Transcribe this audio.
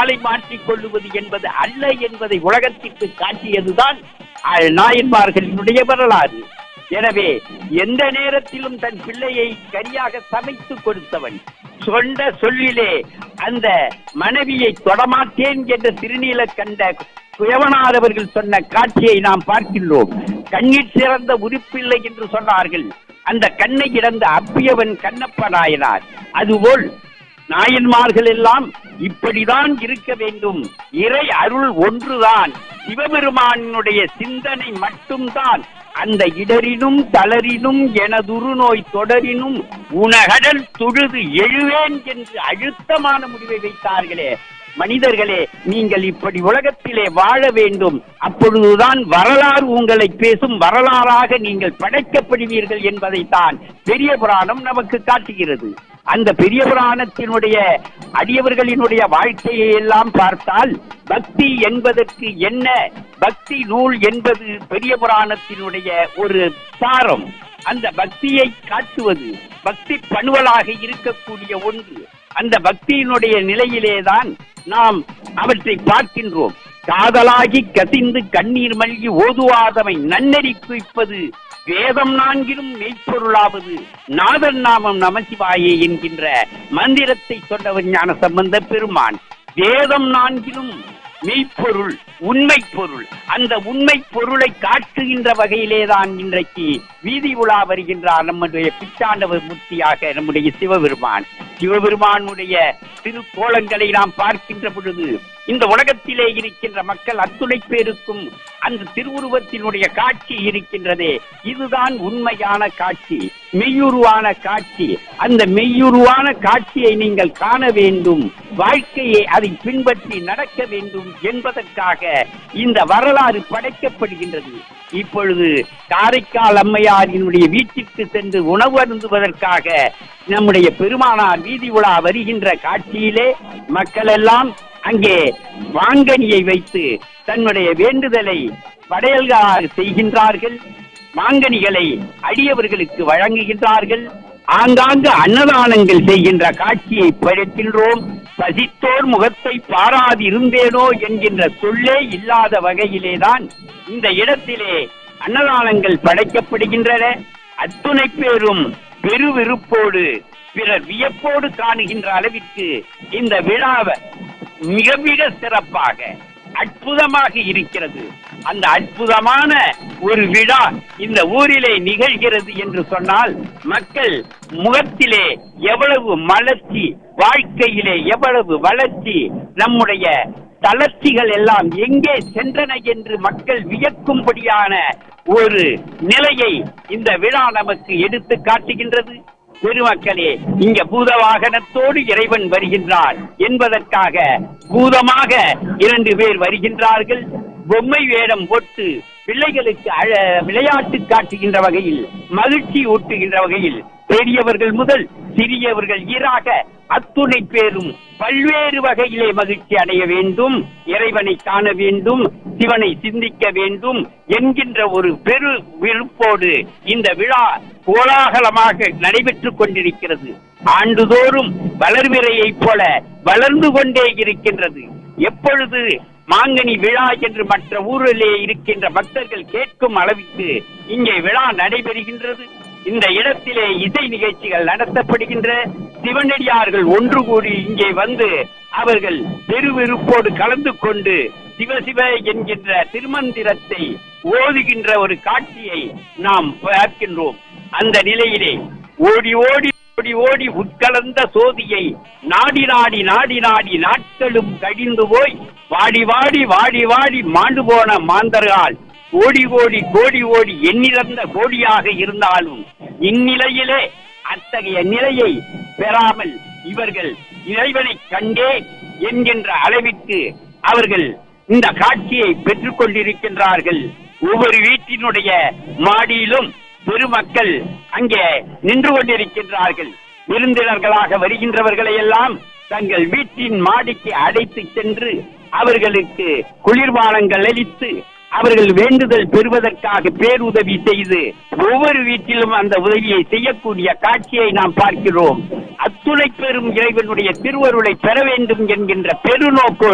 காலை மாற்றிக் கொள்ளுவது என்பது அல்ல என்பதை உலகத்திற்கு காட்டியதுதான் அஹ், நாயன்மார்களினுடைய வரலாறு எனவே எந்த நேரத்திலும் தன் பிள்ளையை சரியாக சமைத்து கொடுத்தவன் சொந்த சொல்லிலே அந்த மனைவியை தொடமாட்டேன் என்ற திருநீல கண்ட குயவனாரவர்கள் சொன்ன காட்சியை நாம் பார்க்கின்றோம் கண்ணீர் சிறந்த உறுப்பில்லை என்று சொன்னார்கள் அந்த கண்ணை இழந்த அப்பியவன் கண்ணப்ப நாயனார் அதுபோல் நாயன்மார்கள் எல்லாம் இப்படிதான் இருக்க வேண்டும் இறை அருள் ஒன்றுதான் சிவபெருமானுடைய சிந்தனை மட்டும்தான் அந்த இடரினும் தளரினும் எனதுரு நோய் தொடரினும் உனகடல் தொழுது எழுவேன் என்று அழுத்தமான முடிவை வைத்தார்களே மனிதர்களே நீங்கள் இப்படி உலகத்திலே வாழ வேண்டும் அப்பொழுதுதான் வரலாறு உங்களை பேசும் வரலாறாக நீங்கள் படைக்கப்படுவீர்கள் என்பதைத்தான் பெரிய புராணம் நமக்கு காட்டுகிறது அந்த பெரிய புராணத்தினுடைய அடியவர்களினுடைய வாழ்க்கையை எல்லாம் பார்த்தால் பக்தி என்பதற்கு என்ன பக்தி நூல் என்பது பெரிய புராணத்தினுடைய ஒரு சாரம் அந்த பக்தியை காட்டுவது பக்தி பணுவலாக இருக்கக்கூடிய ஒன்று அந்த பக்தியினுடைய நிலையிலேதான் நாம் அவற்றை பார்க்கின்றோம் காதலாகி கசிந்து கண்ணீர் மல்கி ஓதுவாதமை நன்னெறி குவிப்பது வேதம் நான்கிலும் மெய்ப்பொருளாவது நாதன் நாமம் நமசிவாயே என்கின்ற மந்திரத்தை சொன்னவர் ஞான சம்பந்த பெருமான் வேதம் நான்கிலும் மெய்ப்பொருள் உண்மை பொருள் அந்த உண்மை பொருளை காட்டுகின்ற வகையிலேதான் இன்றைக்கு வீதி உலா வருகின்றார் நம்முடைய பிச்சாண்டவர் மூர்த்தியாக நம்முடைய சிவபெருமான் சிவபெருமானுடைய திருக்கோலங்களை நாம் பார்க்கின்ற பொழுது இந்த உலகத்திலே இருக்கின்ற மக்கள் அத்துணை பேருக்கும் அந்த திருவுருவத்தினுடைய காட்சி இருக்கின்றதே இதுதான் உண்மையான காட்சி மெய்யுருவான காட்சி அந்த மெய்யுருவான காட்சியை நீங்கள் காண வேண்டும் வாழ்க்கையை அதை பின்பற்றி நடக்க வேண்டும் என்பதற்காக இந்த வரலாறு படைக்கப்படுகின்றது இப்பொழுது காரைக்கால் அம்மையாரினுடைய வீட்டிற்கு சென்று உணவு அருந்துவதற்காக நம்முடைய பெருமானார் வீதி உலா வருகின்ற காட்சியிலே மக்கள் எல்லாம் அங்கே வாங்கனியை வைத்து தன்னுடைய வேண்டுதலை படையல்களாக செய்கின்றார்கள் மாங்கனிகளை அடியவர்களுக்கு வழங்குகின்றார்கள் ஆங்காங்கு அன்னதானங்கள் செய்கின்ற காட்சியை படைக்கின்றோம் பசித்தோர் முகத்தை பாராது இருந்தேனோ என்கின்ற சொல்லே இல்லாத வகையிலேதான் இந்த இடத்திலே அன்னதானங்கள் படைக்கப்படுகின்றன அத்துணை பேரும் பெருவிருப்போடு பிறர் வியப்போடு காணுகின்ற அளவிற்கு இந்த விழாவை மிக மிக சிறப்பாக அற்புதமாக இருக்கிறது அந்த அற்புதமான ஒரு விழா இந்த ஊரிலே நிகழ்கிறது என்று சொன்னால் மக்கள் முகத்திலே எவ்வளவு மலர்ச்சி வாழ்க்கையிலே எவ்வளவு வளர்ச்சி நம்முடைய தளர்ச்சிகள் எல்லாம் எங்கே சென்றன என்று மக்கள் வியக்கும்படியான ஒரு நிலையை இந்த விழா நமக்கு எடுத்து காட்டுகின்றது பெருமக்களே இங்க பூத வாகனத்தோடு இறைவன் வருகின்றார் என்பதற்காக பூதமாக இரண்டு பேர் வருகின்றார்கள் பொம்மை வேடம் போட்டு பிள்ளைகளுக்கு அழ விளையாட்டு காட்டுகின்ற வகையில் மகிழ்ச்சி ஊட்டுகின்ற வகையில் பெரியவர்கள் முதல் சிறியவர்கள் ஈராக அத்துணை பேரும் பல்வேறு வகையிலே மகிழ்ச்சி அடைய வேண்டும் இறைவனை காண வேண்டும் சிவனை சிந்திக்க வேண்டும் என்கின்ற ஒரு பெரு விருப்போடு இந்த விழா கோலாகலமாக நடைபெற்றுக் கொண்டிருக்கிறது ஆண்டுதோறும் வளர்விரையைப் போல வளர்ந்து கொண்டே இருக்கின்றது எப்பொழுது மாங்கனி விழா என்று மற்ற ஊரிலே இருக்கின்ற பக்தர்கள் கேட்கும் அளவிற்கு இங்கே விழா நடைபெறுகின்றது இந்த இடத்திலே இசை நிகழ்ச்சிகள் நடத்தப்படுகின்ற சிவனடியார்கள் ஒன்று கூடி இங்கே வந்து அவர்கள் பெருவிருப்போடு கலந்து கொண்டு சிவசிவ என்கின்ற திருமந்திரத்தை ஓதுகின்ற ஒரு காட்சியை நாம் பார்க்கின்றோம் அந்த நிலையிலே ஓடி ஓடி ஓடி ஓடி உட்கலந்த சோதியை நாடி நாடி நாடி நாடி நாட்களும் கழிந்து போய் வாடி வாடி வாடி வாடி மாண்டு போன மாந்தர்கள் ஓடி ஓடி கோடி ஓடி எண்ணிறந்த கோடியாக இருந்தாலும் இந்நிலையிலே அத்தகைய நிலையை பெறாமல் இவர்கள் இறைவனை கண்டேன் என்கின்ற அளவிற்கு அவர்கள் இந்த காட்சியை பெற்றுக் கொண்டிருக்கின்றார்கள் ஒவ்வொரு வீட்டினுடைய மாடியிலும் பெருமக்கள் அங்கே நின்று கொண்டிருக்கின்றார்கள் விருந்தினர்களாக வருகின்றவர்களை எல்லாம் தங்கள் வீட்டின் மாடிக்கு அழைத்து சென்று அவர்களுக்கு குளிர்பானங்கள் அளித்து அவர்கள் வேண்டுதல் பெறுவதற்காக பேருதவி செய்து ஒவ்வொரு வீட்டிலும் அந்த உதவியை செய்யக்கூடிய காட்சியை நாம் பார்க்கிறோம் அத்துணை பெரும் இறைவனுடைய திருவருளை பெற வேண்டும் என்கின்ற பெருநோக்கோடு